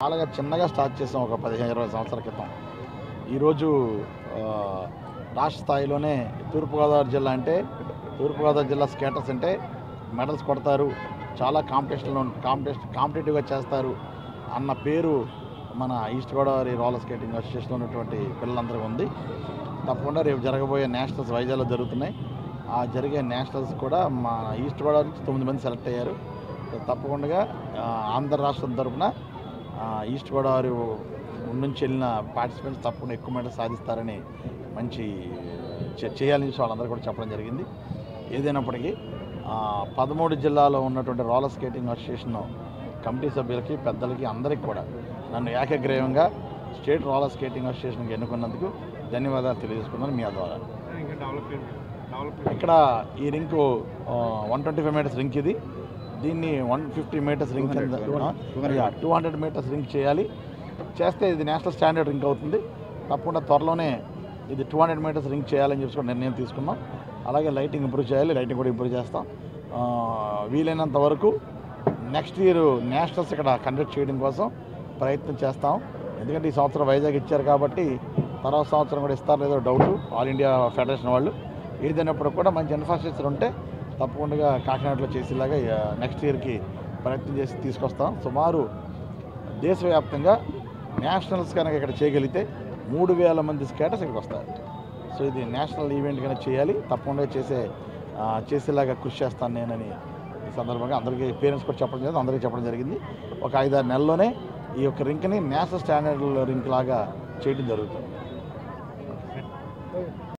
చాలా చిన్నగా స్టార్ట్ చేసాం ఒక పదిహేను ఇరవై సంవత్సరాల క్రితం ఈరోజు ఆ, రాష్ట్ర స్థాయిలోనే తూర్పుగోదావరి జిల్లా అంటే తూర్పుగోదావరి జిల్లా స్కేటర్స్ అంటే మెడల్స్ కొడతారు చాలా కాంపిటీషన్లో కాంపిటీషన్ కాంపిటేటివ్గా చేస్తారు అన్న పేరు మన ఈస్ట్ గోదావరి రోలర్ స్కేటింగ్ అసోసియేషన్లో ఉన్నటువంటి పిల్లలందరికీ ఉంది తప్పకుండా రేపు జరగబోయే నేషనల్స్ వైజాగ్లో జరుగుతున్నాయి ఆ జరిగే నేషనల్స్ కూడా మా ఈస్ట్ గోదావరి నుంచి తొమ్మిది మంది సెలెక్ట్ అయ్యారు తప్పకుండా ఆ, ఆంధ్ర రాష్ట్రం తరపున ఆ, ఈస్ట్ గోదావరి నుంచి వెళ్ళిన పార్టిసిపెంట్స్ తప్పకుండా ఎక్కువ మెడల్ సాధిస్తారని మంచి చే- చేయాలని చెప్పి వాళ్ళందరూ కూడా చెప్పడం జరిగింది ఏదైనప్పటికీ ఆ, పదమూడు జిల్లాలో ఉన్నటువంటి రోలర్ స్కేటింగ్ అసోసియేషన్ కమిటీ సభ్యులకి పెద్దలకి అందరికీ కూడా నన్ను ఏకగ్రీవంగా స్టేట్ రోలర్ స్కేటింగ్ అసోసియేషన్కి ఎన్నుకున్నందుకు ధన్యవాదాలు తెలియజేసుకున్నాను మీ ద్వారా ఇంకా డెవలప్మెంట్ డెవలప్మెంట్ ఇక్కడ ఈ rink one twenty five metres rink ఇది దీన్ని one fifty metres rink two hundred metres rink చేయాలి చేస్తే ఇది నేషనల్ స్టాండర్డ్ రింక్ అవుతుంది తప్పకుండా త్వరలోనే ఇది టూ హండ్రెడ్ మీటర్స్ రింక్ చేయాలని చెప్పి కూడా నిర్ణయం తీసుకున్నాం అలాగే లైటింగ్ ఇంప్రూవ్ చేయాలి లైటింగ్ కూడా ఇంప్రూవ్ చేస్తాం ఆ, వీలైనంత వరకు నెక్స్ట్ ఇయర్ నేషనల్స్ ఇక్కడ కండక్ట్ చేయడం కోసం ప్రయత్నం చేస్తాం ఎందుకంటే ఈ సంవత్సరం వైజాగ్ ఇచ్చారు కాబట్టి తర్వాత సంవత్సరం కూడా ఇస్తారో లేదో డౌట్ ఆల్ ఇండియా ఫెడరేషన్ వాళ్ళు ఏదైనప్పుడు కూడా మంచి ఇన్ఫ్రాస్ట్రక్చర్ ఉంటే తప్పకుండా కాకినాడలో చేసేలాగా నెక్స్ట్ ఇయర్కి ప్రయత్నం చేసి తీసుకొస్తాం సుమారు దేశవ్యాప్తంగా నేషనల్స్ కనుక ఇక్కడ చేయగలిగితే మూడు వేల మంది స్కేటర్స్ ఇక్కడికి వస్తారు సో ఇది నేషనల్ ఈవెంట్ కనుక చేయాలి తప్పకుండా చేసే ఆ, చేసేలాగా కృషి చేస్తాను నేనని ఈ సందర్భంగా అందరికీ పేరెంట్స్ కూడా చెప్పడం జరిగింది అందరికీ చెప్పడం జరిగింది ఒక ఐదారు నెలల్లోనే ఈ యొక్క రింక్ని నేషనల్ స్టాండర్డ్ రింక్ లాగా చేయడం జరుగుతుంది